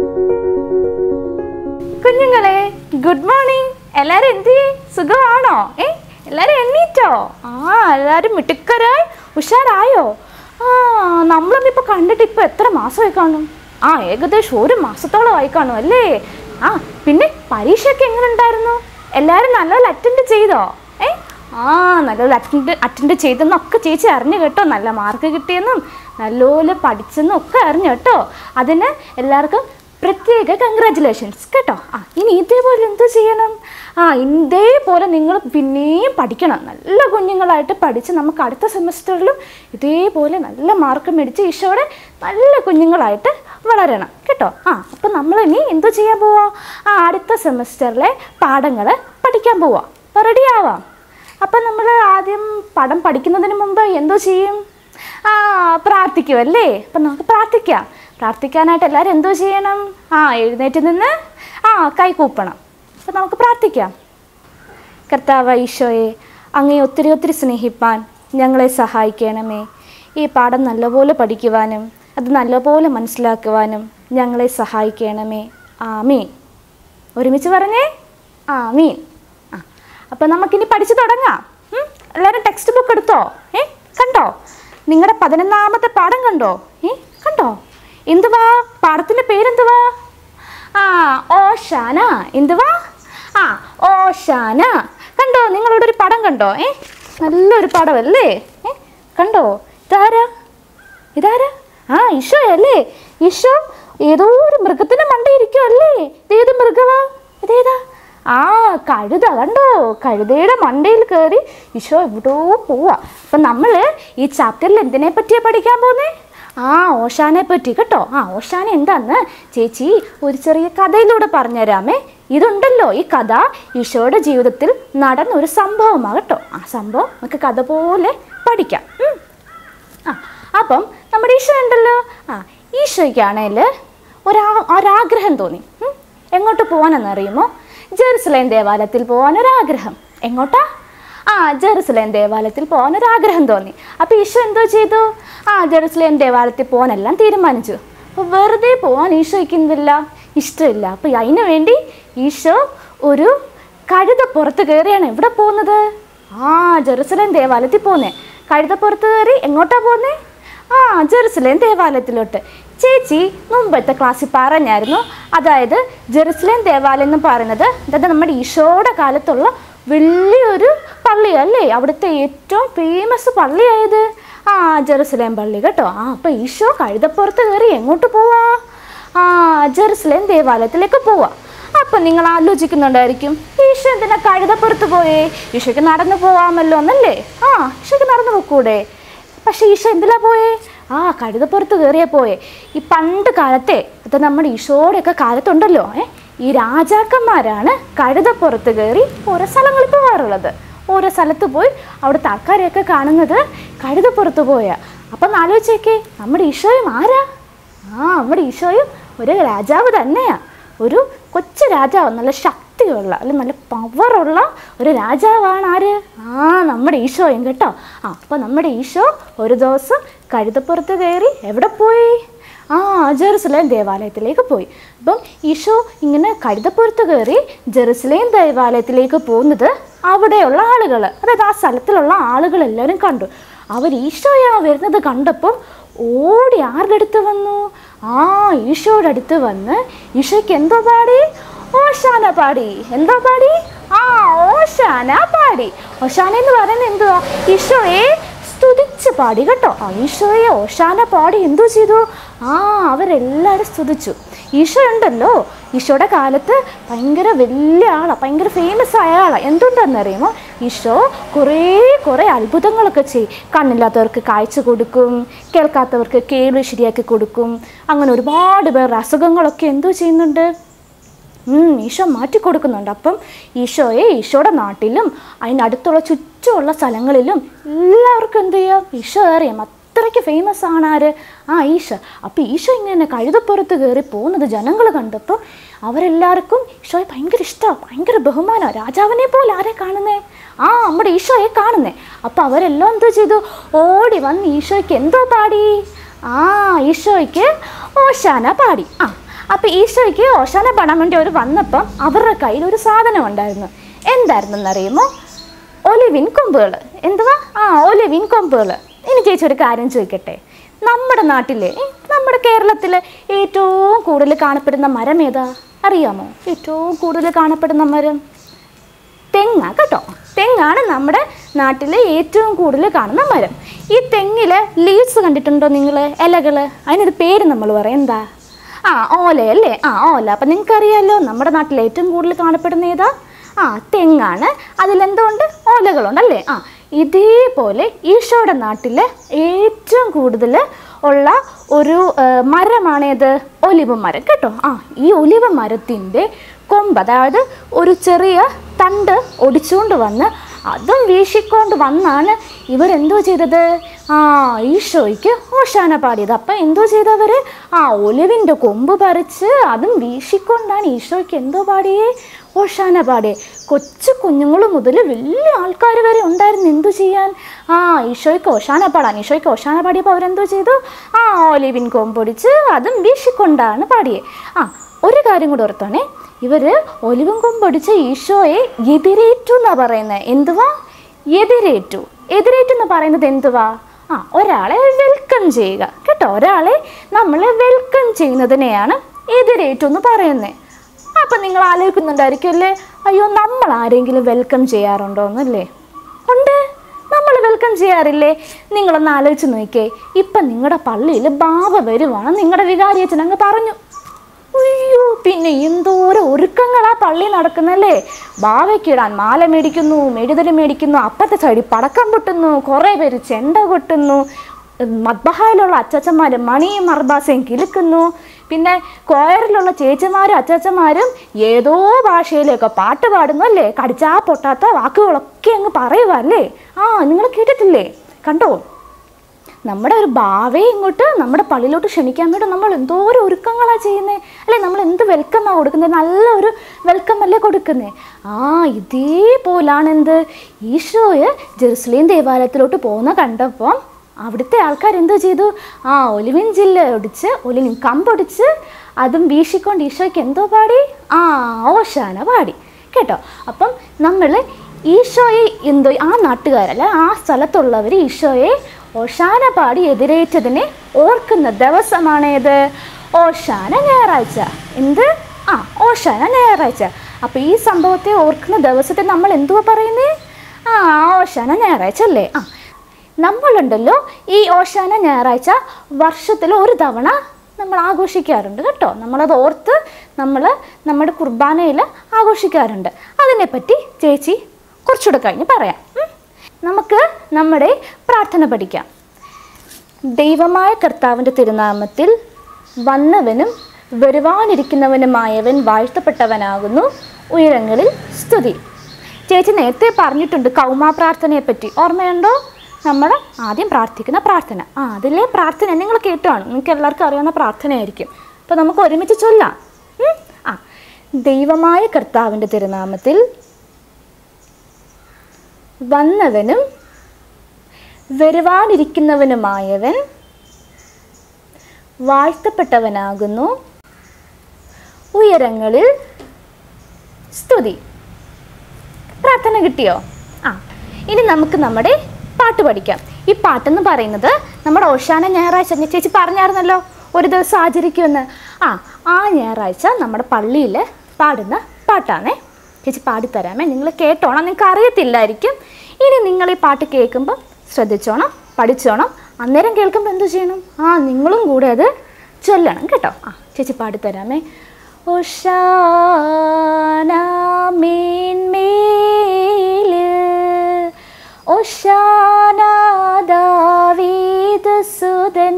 കുഞ്ഞുങ്ങളെ good morning എല്ലാരും എന്ത് ചെയ്യേ? സുഖമാണോ ഏ എല്ലാരും എണ്ണീറ്റോ ആ എല്ലാരും മിടുക്കരായി ഉഷാറായോ ആ നമ്മളൊന്നിപ്പോ കണ്ടിട്ട് ഇപ്പൊ എത്ര മാസമായി കാണും ആ ഏകദേശം ഒരു മാസത്തോളം ആയി കാണും അല്ലേ ആ പിന്നെ പരീക്ഷയൊക്കെ എങ്ങനെ ഉണ്ടായിരുന്നു എല്ലാരും നല്ലപോലെ അറ്റൻഡ് ചെയ്തോ ഏ ആ നല്ലപോലെ അറ്റൻഡ് അറ്റൻഡ് ചെയ്തെന്നൊക്കെ ചേച്ചി അറിഞ്ഞു കേട്ടോ നല്ല മാർക്ക് കിട്ടിയെന്നും നല്ലപോലെ പഠിച്ചെന്നും ഒക്കെ അറിഞ്ഞു കേട്ടോ അതിന് എല്ലാവർക്കും പ്രത്യേക കൺഗ്രാറ്റുലേഷൻസ് കേട്ടോ ആ ഇനി ഇതേപോലെ എന്ത് ചെയ്യണം ആ ഇതേപോലെ നിങ്ങൾ പിന്നെയും പഠിക്കണം നല്ല കുഞ്ഞുങ്ങളായിട്ട് പഠിച്ച് നമുക്ക് അടുത്ത സെമസ്റ്ററിലും ഇതേപോലെ നല്ല മാർക്ക് മേടിച്ച് ഈശോടെ നല്ല കുഞ്ഞുങ്ങളായിട്ട് വളരണം കേട്ടോ ആ അപ്പം നമ്മൾ ഇനി എന്ത് ചെയ്യാൻ പോവാ ആ അടുത്ത സെമസ്റ്ററിലെ പാഠങ്ങൾ പഠിക്കാൻ പോവാ അപ്പോൾ റെഡി ആവാം അപ്പം നമ്മൾ ആദ്യം പടം പഠിക്കുന്നതിന് മുമ്പ് എന്തോ ചെയ്യും ആ പ്രാർത്ഥിക്കും അല്ലേ അപ്പം നമുക്ക് പ്രാർത്ഥിക്കാം പ്രാർത്ഥിക്കാനായിട്ട് എല്ലാവരും എന്തോ ചെയ്യണം ആ എഴുന്നേറ്റ് നിന്ന് ആ കൈ കൂപ്പണം അപ്പം നമുക്ക് പ്രാർത്ഥിക്കാം കർത്താവ് ഈശോയെ അങ്ങേ ഒത്തിരി ഒത്തിരി സ്നേഹിപ്പാൻ ഞങ്ങളെ സഹായിക്കണമേ ഈ പാഠം നല്ലപോലെ പഠിക്കുവാനും അത് നല്ലപോലെ മനസ്സിലാക്കുവാനും ഞങ്ങളെ സഹായിക്കണമേ ആമീൻ ഒരുമിച്ച് പറഞ്ഞേ ആമീൻ ആ അപ്പം നമുക്കിനി പഠിച്ചു തുടങ്ങാം ഉം? എല്ലാവരും ടെക്സ്റ്റ് ബുക്ക് എടുത്തോ ഏ കണ്ടോ നിങ്ങളുടെ പതിനൊന്നാമത്തെ പാഠം കണ്ടോ ഏ കണ്ടോ എന്തുവാ പാഠത്തിൻ്റെ പേരെന്തുവാ ആ ഓശാന എന്തുവാ ആ ഓശാന കണ്ടോ നിങ്ങളിവിടെ ഒരു പടം കണ്ടോ ഏ നല്ലൊരു പടമല്ലേ ഏ കണ്ടോ ഇതാരാ ഇതാരാ ആ ഈശോ അല്ലേ ഈശോ ഏതോ ഒരു മൃഗത്തിന്റെ മണ്ടയിരിക്കും അല്ലേ ഇതേത് മൃഗവാ ഇതേതാ ആ കഴുത കണ്ടോ കഴുതയുടെ മണ്ടയിൽ കയറി ഈശോ എവിടോ പോവാ അപ്പൊ നമ്മള് ഈ ചാപ്റ്ററിൽ എന്തിനെ പറ്റിയാ പഠിക്കാൻ പോന്നേ ആ ഓശാനെ പറ്റി കേട്ടോ ആ ഓശാന എന്താന്ന് ചേച്ചി ഒരു ചെറിയ കഥയിലൂടെ പറഞ്ഞുതരാമേ ഇതുണ്ടല്ലോ ഈ കഥ ഈശോയുടെ ജീവിതത്തിൽ നടന്ന ഒരു സംഭവമാണ് കേട്ടോ ആ സംഭവം നമുക്ക് കഥ പോലെ പഠിക്കാം ഉം. ആ അപ്പം നമ്മുടെ ഈശോ ഉണ്ടല്ലോ ആ ഈശോയ്ക്കാണേൽ ഒരാ ഒരാഗ്രഹം തോന്നി ഉം. എങ്ങോട്ട് പോകാനെന്നറിയുമോ ജെറുസലേം ദേവാലയത്തിൽ പോകാൻ ഒരാഗ്രഹം എങ്ങോട്ടാ ആ ജെറുസലേം ദേവാലയത്തിൽ പോകാൻ ഒരാഗ്രഹം തോന്നി അപ്പോൾ ഈശോ എന്തോ ചെയ്തു ആ ജെറുസലേം ദേവാലയത്തിൽ പോകാനെല്ലാം തീരുമാനിച്ചു അപ്പോൾ വെറുതെ പോകാൻ ഈശോയ്ക്ക് എന്തില്ല ഇഷ്ടമില്ല അപ്പോൾ അതിനു വേണ്ടി ഈശോ ഒരു കഴുതപ്പുറത്ത് കയറിയാണ് എവിടെ പോകുന്നത് ആ ജെറുസലേം ദേവാലയത്തിൽ പോകുന്നേ കഴുതപ്പുറത്ത് കയറി എങ്ങോട്ടാ പോകുന്നേ ആ ജെറുസലേം ദേവാലയത്തിലോട്ട് ചേച്ചി മുമ്പത്തെ ക്ലാസ്സിൽ പറഞ്ഞായിരുന്നു അതായത് ജെറുസലേം ദേവാലയം എന്ന് പറയുന്നത് അതായത് നമ്മുടെ ഈശോയുടെ കാലത്തുള്ള വലിയൊരു പള്ളി അല്ലേ അവിടുത്തെ ഏറ്റവും ഫേമസ് പള്ളിയായത് ആ ജെറുസലേം പള്ളി കേട്ടോ ആ അപ്പം ഈശോ കഴുതപ്പുറത്ത് കയറി എങ്ങോട്ട് പോവാ ആ ജെറുസലേം ദേവാലയത്തിലേക്ക് പോവാ അപ്പം നിങ്ങൾ ആലോചിക്കുന്നുണ്ടായിരിക്കും ഈശോ എന്തിനാ കഴുതപ്പുറത്ത് പോയേ ഈശോയ്ക്ക് നടന്നു പോവാമല്ലോ എന്നല്ലേ ആ ഈശോയ്ക്ക് നടന്നു പോക്കൂടെ പക്ഷെ ഈശോ എന്തിലാ പോയേ ആ കഴുതപ്പുറത്ത് കയറിയാ പോയേ ഈ പണ്ട് കാലത്തെ അത് നമ്മുടെ ഈശോയുടെയൊക്കെ കാലത്തുണ്ടല്ലോ ഏ ഈ രാജാക്കന്മാരാണ് കഴുതപ്പുറത്ത് കയറി ഓരോ സ്ഥലങ്ങളിൽ പോകാറുള്ളത് ഓരോ സ്ഥലത്ത് പോയി അവിടുത്തെ ആൾക്കാരെയൊക്കെ കാണുന്നത് കഴുതപ്പുറത്ത് പോയാ അപ്പം ആലോചിച്ചേക്കേ നമ്മുടെ ഈശോയും ആരാ ആ നമ്മുടെ ഈശോയും ഒരു രാജാവ് തന്നെയാ ഒരു കൊച്ചു രാജാവ് നല്ല ശക്തിയുള്ള അല്ലെ നല്ല പവറുള്ള ഒരു രാജാവാണ് ആര് ആ നമ്മുടെ ഈശോയും കേട്ടോ ആ അപ്പോൾ നമ്മുടെ ഈശോ ഒരു ദിവസം കഴുതപ്പുറത്ത് കയറി എവിടെ പോയി ആ ജെറുസലേം ദേവാലയത്തിലേക്ക് പോയി അപ്പം ഈശോ ഇങ്ങനെ കഴുതപ്പുറത്ത് കയറി ജെറുസലേം ദേവാലയത്തിലേക്ക് പോകുന്നത് അവിടെയുള്ള ആളുകൾ അതായത് ആ സ്ഥലത്തിലുള്ള ആളുകൾ എല്ലാവരും കണ്ടു അവർ ഈശോയാ വരുന്നത് കണ്ടപ്പം ഓടി ആരുടെ അടുത്ത് വന്നു ആ ഈശോയുടെ അടുത്ത് വന്ന് ഈശോയ്ക്ക് എന്തോ പാടി ഓശാന പാടി എന്തോ പാടി ആ ഓശാന പാടി ഓശാന എന്ന് പറയുന്നത് എന്തുവാ ഈശോയെ സ്തുതിച്ച് പാടി കേട്ടോ ആ ഈശോയെ ഓശാന പാടി എന്തോ ചെയ്തു ആ അവരെല്ലാവരും സ്തുതിച്ചു ഈശോ ഉണ്ടല്ലോ ഈശോയുടെ കാലത്ത് ഭയങ്കര വലിയ ആളാണ് ഭയങ്കര ഫേമസ് ആയ ആളാണ് എന്തുണ്ടെന്നറിയുമോ ഈശോ കുറേ കുറേ അത്ഭുതങ്ങളൊക്കെ ചെയ്യും കണ്ണില്ലാത്തവർക്ക് കാഴ്ച കൊടുക്കും കേൾക്കാത്തവർക്ക് കേൾവി ശരിയാക്കി കൊടുക്കും അങ്ങനെ ഒരുപാട് പേർ അസുഖങ്ങളൊക്കെ എന്തോ ചെയ്യുന്നുണ്ട് ഉം, ഈശോ മാറ്റി കൊടുക്കുന്നുണ്ട് അപ്പം ഈശോയെ ഈശോയുടെ നാട്ടിലും അതിനടുത്തുള്ള ചുറ്റുമുള്ള സ്ഥലങ്ങളിലും എല്ലാവർക്കും എന്ത് ചെയ്യാം ഈശോ അറിയാം അത്രയ്ക്ക് ഫേമസ് ആണ് ആര് ആ ഈശോ അപ്പം ഈശോ ഇങ്ങനെ കഴുതപ്പുറത്ത് കയറി പോകുന്നത് ജനങ്ങൾ കണ്ടപ്പോൾ അവരെല്ലാവർക്കും ഈശോയെ ഭയങ്കര ഇഷ്ടമാണ് ഭയങ്കര ബഹുമാനമാണ് രാജാവിനെ പോലെ ആരെ കാണുന്നേ ആ നമ്മുടെ ഈശോയെ കാണുന്നേ അപ്പം അവരെല്ലാം എന്തോ ചെയ്തു ഓടി വന്ന് ഈശോയ്ക്ക് എന്തോ പാടി ആ ഈശോയ്ക്ക് ഓശാന പാടി ആ അപ്പോൾ ഈശോയ്ക്ക് ഓശാന പാടാൻ വേണ്ടി അവർ വന്നപ്പം അവരുടെ കയ്യിൽ ഒരു സാധനം ഉണ്ടായിരുന്നു എന്തായിരുന്നെന്നറിയുമോ ഒലിവിൻ കൊമ്പുകൾ എന്തുവാ ആ ഒലിവിൻ കൊമ്പുകൾ ഇനി ചേച്ചി ഒരു കാര്യം ചോദിക്കട്ടെ നമ്മുടെ നാട്ടിലെ ഏ, നമ്മുടെ കേരളത്തിൽ ഏറ്റവും കൂടുതൽ കാണപ്പെടുന്ന മരം ഏതാ അറിയാമോ ഏറ്റവും കൂടുതൽ കാണപ്പെടുന്ന മരം തെങ്ങ കേട്ടോ തെങ്ങാണ് നമ്മുടെ നാട്ടിലെ ഏറ്റവും കൂടുതൽ കാണുന്ന മരം ഈ തെങ്ങിൽ ലീവ്സ് കണ്ടിട്ടുണ്ടോ നിങ്ങൾ ഇലകൾ അതിനൊരു പേര് നമ്മൾ പറയും എന്താ ആ ഓലയല്ലേ ആ ഓല അപ്പം നിങ്ങൾക്കറിയാമല്ലോ നമ്മുടെ നാട്ടിൽ ഏറ്റവും കൂടുതൽ കാണപ്പെടുന്ന ഏതാ ആ തെങ്ങാണ് അതിലെന്തുകൊണ്ട് ഓലകളുണ്ടല്ലേ ആ ഇതേപോലെ ഈശോയുടെ നാട്ടിൽ ഏറ്റവും കൂടുതൽ ഉള്ള ഒരു ആ, മരമാണേത് ഒലിവ് മരം കേട്ടോ ആ ഈ ഒലിവ് മരത്തിൻ്റെ കൊമ്പ് അതായത് ഒരു ചെറിയ തണ്ട് ഒടിച്ചുകൊണ്ട് വന്ന് അതും വീശിക്കൊണ്ട് വന്നാണ് ഇവരെന്തോ ചെയ്തത് ആ ഈശോയ്ക്ക് ഓശാന പാടിയത് അപ്പം എന്തോ ചെയ്തവർ ആ ഒലിവിൻ്റെ കൊമ്പ് പറിച്ച് അതും വീശിക്കൊണ്ടാണ് ഈശോയ്ക്ക് എന്തോ പാടിയേ ഓശാന പാടിയേ കൊച്ചു കുഞ്ഞുങ്ങൾ മുതൽ വലിയ ആൾക്കാർ വരെ ഉണ്ടായിരുന്നു എന്തു ചെയ്യാൻ ആ ഈശോയ്ക്ക് ഓശാന പാടാൻ ഈശോയ്ക്ക് ഓശാന പാടിയപ്പോൾ അവരെന്തോ ചെയ്തു ആ ഒലിവിൻ കൊമ്പൊടിച്ച് അതും വീശിക്കൊണ്ടാണ് പാടിയേ ആ ഒരു കാര്യം കൂടെ ഓർത്തോണേ ഇവര് ഒലിവും കൊമ്പൊടിച്ച ഈശോയെ എതിരേറ്റു എന്നാ പറയുന്നത് എന്തുവാ എതിരേറ്റു എതിരേറ്റു എന്ന് പറയുന്നത് എന്തുവാ ആ ഒരാളെ വെൽക്കം ചെയ്യുക കേട്ടോ ഒരാളെ നമ്മൾ വെൽക്കം ചെയ്യുന്നതിനെയാണ് എതിരേറ്റു എന്ന് പറയുന്നത് അപ്പം നിങ്ങൾ ആലോചിക്കുന്നുണ്ടായിരിക്കും അല്ലേ അയ്യോ നമ്മൾ ആരെങ്കിലും വെൽക്കം ചെയ്യാറുണ്ടോ എന്നല്ലേ ഉണ്ട് നമ്മൾ വെൽക്കം ചെയ്യാറില്ലേ നിങ്ങളൊന്ന് ആലോചിച്ച് നോക്കിയേ ഇപ്പം നിങ്ങളുടെ പള്ളിയിൽ ബാബ വരുവാണ് നിങ്ങളുടെ വികാരിയച്ഛൻ അങ്ങ് പറഞ്ഞു അയ്യോ പിന്നെ എന്തോരം ഒരുക്കങ്ങളാ പള്ളി നടക്കുന്നല്ലേ ബാവയ്ക്കിടാൻ മാല മേടിക്കുന്നു മെഴുതല് മേടിക്കുന്നു അപ്പത്തെ സൈഡിൽ പടക്കം പൊട്ടുന്നു കുറേ പേര് ചെണ്ട കൊട്ടുന്നു മദ്ബഹായിലുള്ള അച്ചച്ചന്മാർ മണിയും മർബാസയും കിലുക്കുന്നു പിന്നെ കോയറിലുള്ള ചേച്ചിമാരും അച്ചച്ചന്മാരും ഏതോ ഭാഷയിലൊക്കെ പാട്ട് പാടുന്നു അല്ലേ കടിച്ചാ പൊട്ടാത്ത വാക്കുകളൊക്കെ അങ്ങ് പറയുക അല്ലേ ആ നിങ്ങൾ കേട്ടിട്ടില്ലേ കണ്ടോ നമ്മുടെ ഒരു ഭാവയെ ഇങ്ങോട്ട് നമ്മുടെ പള്ളിയിലോട്ട് ക്ഷണിക്കാൻ വേണ്ടി നമ്മൾ എന്തോരം ഒരുക്കങ്ങളാണ് ചെയ്യുന്നത് അല്ലെ നമ്മൾ എന്ത് വെൽക്കമാണ് കൊടുക്കുന്നത് നല്ല ഒരു വെൽക്കം അല്ലേ കൊടുക്കുന്നത് ആ ഇതേപോലാണ് എന്ത് ഈശോയെ ജെറുസലേം ദേവാലയത്തിലോട്ട് പോകുന്ന കണ്ടപ്പം അവിടുത്തെ ആൾക്കാർ എന്തോ ചെയ്തു ആ ഒലിവിൻ ജില്ല ഒടിച്ച് ഒലിവിൻ കമ്പൊടിച്ച് അതും വീശിക്കൊണ്ട് ഈശോയ്ക്ക് എന്തോ പാടി ആ ഓശാന പാടി കേട്ടോ അപ്പം നമ്മൾ ഈശോയെ എന്തോ ആ നാട്ടുകാരല്ല ആ സ്ഥലത്തുള്ളവർ ഈശോയെ ഓശാന പാടി എതിരേറ്റതിനെ ഓർക്കുന്ന ദിവസമാണേത് ഓശാന ഞായറാഴ്ച എന്ത് ആ ഓശാന ഞായറാഴ്ച അപ്പോൾ ഈ സംഭവത്തെ ഓർക്കുന്ന ദിവസത്തെ നമ്മൾ എന്തുവാ പറയുന്നേ ആ ഓശാന ഞായറാഴ്ച അല്ലേ ആ നമ്മളുണ്ടല്ലോ ഈ ഓശാന ഞായറാഴ്ച വർഷത്തിൽ ഒരു തവണ നമ്മൾ ആഘോഷിക്കാറുണ്ട് കേട്ടോ നമ്മളത് ഓർത്ത് നമ്മൾ നമ്മുടെ കുർബാനയിൽ ആഘോഷിക്കാറുണ്ട് അതിനെപ്പറ്റി ചേച്ചി കുറച്ചുകൂടെ കഴിഞ്ഞ് പറയാം ഉം. നമുക്ക് നമ്മുടെ പ്രാർത്ഥന പഠിക്കാം ദൈവമായ കർത്താവിൻ്റെ തിരുനാമത്തിൽ വന്നവനും വരുവാനിരിക്കുന്നവനുമായവൻ വാഴ്ത്തപ്പെട്ടവനാകുന്നു ഉയരങ്ങളിൽ സ്തുതി ചേച്ചി നേരത്തെ പറഞ്ഞിട്ടുണ്ട് കൗമാ പ്രാർത്ഥനയെ പറ്റി ഓർമ്മയുണ്ടോ നമ്മൾ ആദ്യം പ്രാർത്ഥിക്കുന്ന പ്രാർത്ഥന ആ അതിലെ പ്രാർത്ഥന നിങ്ങൾ കേട്ടാണ് നിങ്ങൾക്ക് എല്ലാവർക്കും അറിയാവുന്ന പ്രാർത്ഥനയായിരിക്കും അപ്പോൾ നമുക്ക് ഒരുമിച്ച് ചൊല്ലാം ഉം? ആ ദൈവമായ കർത്താവിൻ്റെ തിരുനാമത്തിൽ വന്നവനും വരുവാനിരിക്കുന്നവനുമായവൻ വാഴ്ത്തപ്പെട്ടവനാകുന്നു ഉയരങ്ങളിൽ സ്തുതി പ്രാർത്ഥന കിട്ടിയോ ആ ഇനി നമുക്ക് നമ്മുടെ പാട്ട് പഠിക്കാം ഈ പാട്ടെന്ന് പറയുന്നത് നമ്മുടെ ഓശാന ഞായറാഴ്ച ഞാൻ ചേച്ചി പറഞ്ഞായിരുന്നല്ലോ ഒരു ദിവസം ആചരിക്കുമെന്ന് ആ ആ ഞായറാഴ്ച നമ്മുടെ പള്ളിയിൽ പാടുന്ന പാട്ടാണേ ചേച്ചി പാടിത്തരാമേ നിങ്ങൾ കേട്ടോണം നിങ്ങൾക്ക് അറിയത്തില്ലായിരിക്കും ഇനി നിങ്ങൾ ഈ പാട്ട് കേൾക്കുമ്പോൾ ശ്രദ്ധിച്ചോണം പഠിച്ചോണം അന്നേരം കേൾക്കുമ്പോൾ എന്തു ചെയ്യണം ആ നിങ്ങളും കൂടെ അത് ചൊല്ലണം കേട്ടോ ആ ചേച്ചി പാടിത്തരാമേ ഒഷാന മേന്മേല് ഒഷാന ദാവീദ് സുതൻ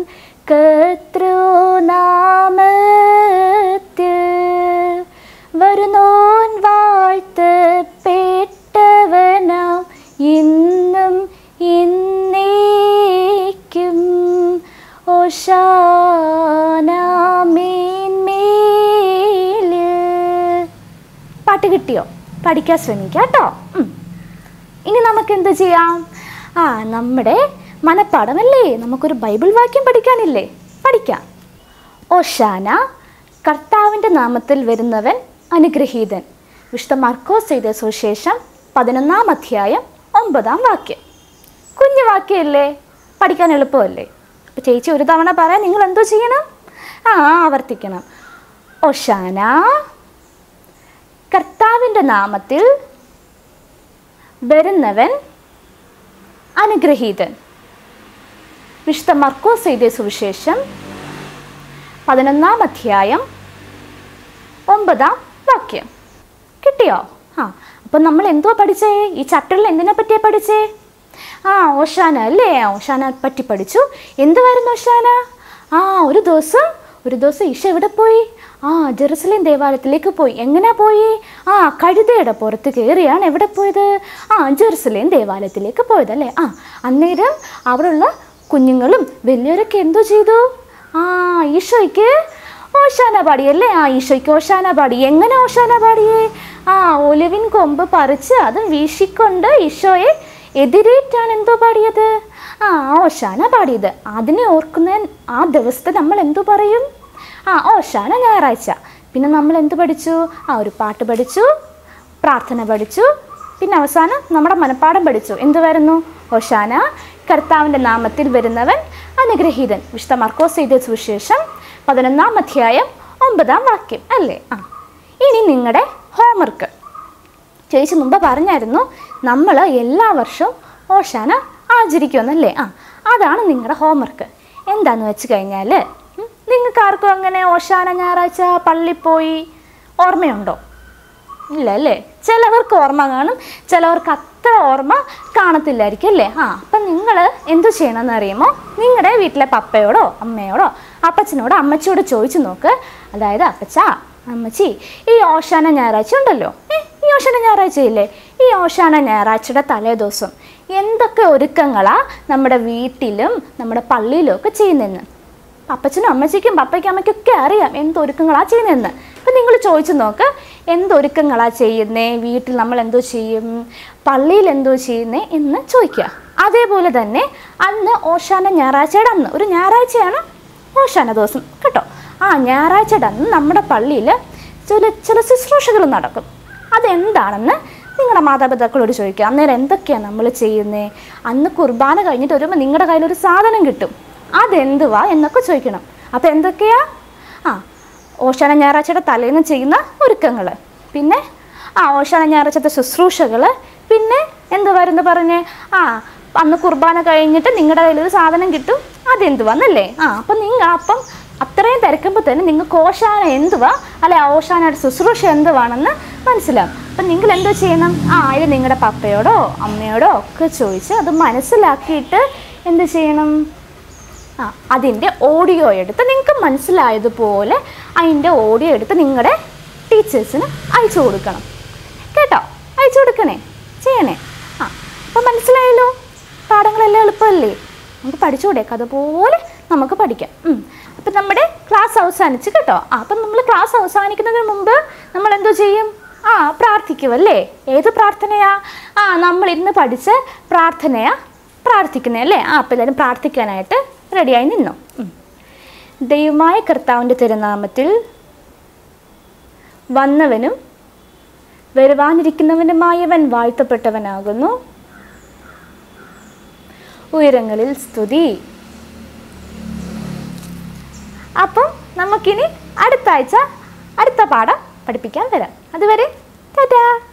കർത്തൃനാമത്തിൽ വരുന്നോൻ വാഴ്ത്തപ്പെട്ടവനാം ഇന്നും ഇന്നേക്കും ഓശാനാമേന്മേല് പാട്ട് കിട്ടിയോ പഠിക്കാൻ ശ്രമിക്കാം കേട്ടോ ഉം. ഇനി നമുക്ക് എന്ത് ചെയ്യാം ആ നമ്മുടെ മനപ്പാടമല്ലേ നമുക്കൊരു ബൈബിൾ വാക്യം പഠിക്കാനില്ലേ പഠിക്കാം ഓശാന കർത്താവ് നാമത്തിൽ വരുന്നവൻ അനുഗ്രഹീതൻ വിശുദ്ധ മർക്കോസ് ചെയ്ത സുവിശേഷം പതിനൊന്നാം അധ്യായം ഒമ്പതാം വാക്യം കുഞ്ഞു വാക്യമല്ലേ പഠിക്കാൻ എളുപ്പമല്ലേ അപ്പോൾ ചേച്ചി ഒരു തവണ പറയാൻ നിങ്ങൾ എന്തോ ചെയ്യണം ആ ആവർത്തിക്കണം ഒഷാന കർത്താവിൻ്റെ നാമത്തിൽ വരുന്നവൻ അനുഗ്രഹീതൻ വിശുദ്ധ മർക്കോസ് എഴുതിയ സുവിശേഷം പതിനൊന്നാം അധ്യായം ഒമ്പതാം വാക്യം കിട്ടിയോ ആ അപ്പം നമ്മൾ എന്തുവാ പഠിച്ചേ ഈ ചാപ്റ്ററിൽ എന്തിനെ പറ്റിയാ പഠിച്ചേ ആ ഓഷാന അല്ലേ ഓഷാന പറ്റി പഠിച്ചു എന്തുവായിരുന്നു ഓഷാന ആ ഒരു ദിവസം ഒരു ദിവസം ഈശോ എവിടെ പോയി ആ ജെറുസലേം ദേവാലയത്തിലേക്ക് പോയി എങ്ങനെയാ പോയി ആ കഴുതയുടെ പുറത്ത് കയറിയാണ് എവിടെ പോയത് ആ ജെറുസലേം ദേവാലയത്തിലേക്ക് പോയത് അല്ലേ ആ അന്നേരം അവിടെയുള്ള കുഞ്ഞുങ്ങളും വലിയവരൊക്കെ എന്തോ ചെയ്തു ആ ഈശോയ്ക്ക് ഓശാന പാടി അല്ലേ ആ ഈശോയ്ക്ക് ഓശാന പാടി എങ്ങനെ ഓശാന പാടിയേ ആ ഒലിവിൻ കൊമ്പ് പറിച്ച് അതും വീശിക്കൊണ്ട് ഈശോയെ എതിരേറ്റാണ് എന്തോ പാടിയത് ആ ഓശാന പാടിയത് അതിനെ ഓർക്കുന്ന ആ ദിവസത്തെ നമ്മൾ എന്തു പറയും ആ ഓശാന ഞായറാഴ്ച പിന്നെ നമ്മൾ എന്ത് പഠിച്ചു ആ ഒരു പാട്ട് പഠിച്ചു പ്രാർത്ഥന പഠിച്ചു പിന്നെ അവസാനം നമ്മുടെ മനപ്പാഠം പഠിച്ചു എന്തുവായിരുന്നു ഓശാന കർത്താവിൻ്റെ നാമത്തിൽ വരുന്നവൻ അനുഗ്രഹീതൻ വിശുദ്ധ മർക്കോസ് എഴുതിയ സുവിശേഷം പതിനൊന്നാം അധ്യായം ഒമ്പതാം വാക്യം അല്ലേ ആ ഇനി നിങ്ങളുടെ ഹോംവർക്ക് ചേച്ചി മുമ്പ് പറഞ്ഞായിരുന്നു നമ്മൾ എല്ലാ വർഷവും ഓശാന ആചരിക്കുമെന്നല്ലേ ആ അതാണ് നിങ്ങളുടെ ഹോംവർക്ക് എന്താന്ന് വെച്ച് കഴിഞ്ഞാൽ നിങ്ങൾക്ക് ആർക്കും അങ്ങനെ ഓശാന ഞായറാഴ്ച പള്ളി പോയി ഓർമ്മയുണ്ടോ ഇല്ല അല്ലേ ചിലവർക്ക് ഓർമ്മ കാണും ചിലവർക്ക് അത്ര ഓർമ്മ കാണത്തില്ലായിരിക്കും അല്ലേ ആ അപ്പം നിങ്ങൾ എന്തു ചെയ്യണമെന്ന് അറിയുമോ നിങ്ങളുടെ വീട്ടിലെ പപ്പയോടോ അമ്മയോടോ അപ്പച്ചനോടോ അമ്മച്ചിയോട് ചോദിച്ചു നോക്ക് അതായത് അപ്പച്ച അമ്മച്ചി ഈ ഓശാന ഞായറാഴ്ച ഉണ്ടല്ലോ ഏ ഈ ഓശാന ഞായറാഴ്ച ഇല്ലേ ഈ ഓശാന ഞായറാഴ്ചയുടെ തലേ ദിവസം എന്തൊക്കെ ഒരുക്കങ്ങളാ നമ്മുടെ വീട്ടിലും നമ്മുടെ പള്ളിയിലും ഒക്കെ ചെയ്യുന്നതെന്ന് അപ്പച്ചനും അമ്മച്ചിക്കും പപ്പയ്ക്കും അമ്മയ്ക്കും ഒക്കെ അറിയാം എന്തൊരുക്കങ്ങളാ ചെയ്യുന്നതെന്ന് അപ്പം നിങ്ങൾ ചോദിച്ചു നോക്ക് എന്തൊരുക്കങ്ങളാ ചെയ്യുന്നേ വീട്ടിൽ നമ്മൾ എന്തോ ചെയ്യും പള്ളിയിൽ എന്തോ ചെയ്യുന്നേ എന്ന് ചോദിക്കുക അതേപോലെ തന്നെ അന്ന് ഓശാന ഞായറാഴ്ചയുടെ അന്ന് ഒരു ഞായറാഴ്ചയാണ് ഓശാന ദിവസം കേട്ടോ ആ ഞായറാഴ്ചയുടെ അന്ന് നമ്മുടെ പള്ളിയിൽ ചില ചില ശുശ്രൂഷകൾ നടക്കും അതെന്താണെന്ന് നിങ്ങളുടെ മാതാപിതാക്കളോട് ചോദിക്കുക അന്നേരം എന്തൊക്കെയാണ് നമ്മൾ ചെയ്യുന്നത് അന്ന് കുർബാന കഴിഞ്ഞിട്ട് വരുമ്പോൾ നിങ്ങളുടെ കയ്യിലൊരു സാധനം കിട്ടും അതെന്തുവാ എന്നൊക്കെ ചോദിക്കണം അപ്പോൾ എന്തൊക്കെയാ ആ ഓശാന ഞായറാഴ്ചയുടെ തലേന്ന് ചെയ്യുന്ന ഒരുക്കങ്ങൾ പിന്നെ ആ ഓശാന ഞായറാഴ്ചത്തെ ശുശ്രൂഷകൾ പിന്നെ എന്തുവായിരുന്നു പറഞ്ഞേ ആ അന്ന് കുർബാന കഴിഞ്ഞിട്ട് നിങ്ങളുടെ കയ്യിലൊരു സാധനം കിട്ടും അതെന്തുവാന്നല്ലേ ആ അപ്പം നിങ്ങൾ അപ്പം അത്രയും തിരക്കുമ്പോൾ തന്നെ നിങ്ങൾക്ക് ഓശാന എന്തുവാ അല്ലെ ഓശാനയുടെ ശുശ്രൂഷ എന്തുവാണെന്ന് മനസ്സിലാവും അപ്പം നിങ്ങൾ എന്തോ ചെയ്യണം ആ ഇത് നിങ്ങളുടെ പപ്പയോടോ അമ്മയോടോ ഒക്കെ ചോദിച്ച് അത് മനസ്സിലാക്കിയിട്ട് എന്ത് ചെയ്യണം ആ അതിൻ്റെ ഓഡിയോ എടുത്ത് നിങ്ങൾക്ക് മനസ്സിലായതുപോലെ അതിൻ്റെ ഓഡിയോ എടുത്ത് നിങ്ങളുടെ ടീച്ചേഴ്സിന് അയച്ചു കൊടുക്കണം കേട്ടോ അയച്ചു കൊടുക്കണേ ചെയ്യണേ ആ അപ്പം മനസ്സിലായല്ലോ പാഠങ്ങളെല്ലാം എളുപ്പമല്ലേ നമുക്ക് പഠിച്ചുകൂടെ അതുപോലെ നമുക്ക് പഠിക്കാം ഉം. അപ്പം നമ്മുടെ ക്ലാസ് അവസാനിച്ച് കേട്ടോ ആ അപ്പം നമ്മൾ ക്ലാസ് അവസാനിക്കുന്നതിന് മുമ്പ് നമ്മൾ എന്തോ ചെയ്യും ആ പ്രാർത്ഥിക്കും അല്ലേ ഏത് പ്രാർത്ഥനയാ ആ നമ്മൾ ഇന്ന് പഠിച്ച പ്രാർത്ഥനയാ പ്രാർത്ഥിക്കുന്നത് അല്ലേ ആ അപ്പം എല്ലാവരും പ്രാർത്ഥിക്കാനായിട്ട് റെഡിയായി നിന്നു ഉം. ദൈവമായ കർത്താവിൻ്റെ തിരുനാമത്തിൽ വന്നവനും വരുവാനിരിക്കുന്നവനുമായവൻ വാഴ്ത്തപ്പെട്ടവനാകുന്നു ഉയരങ്ങളിൽ സ്തുതി അപ്പം നമുക്കിനി അടുത്ത ആഴ്ച അടുത്ത പാഠം പഠിപ്പിക്കാൻ വരാം അതുവരെ ടാറ്റാ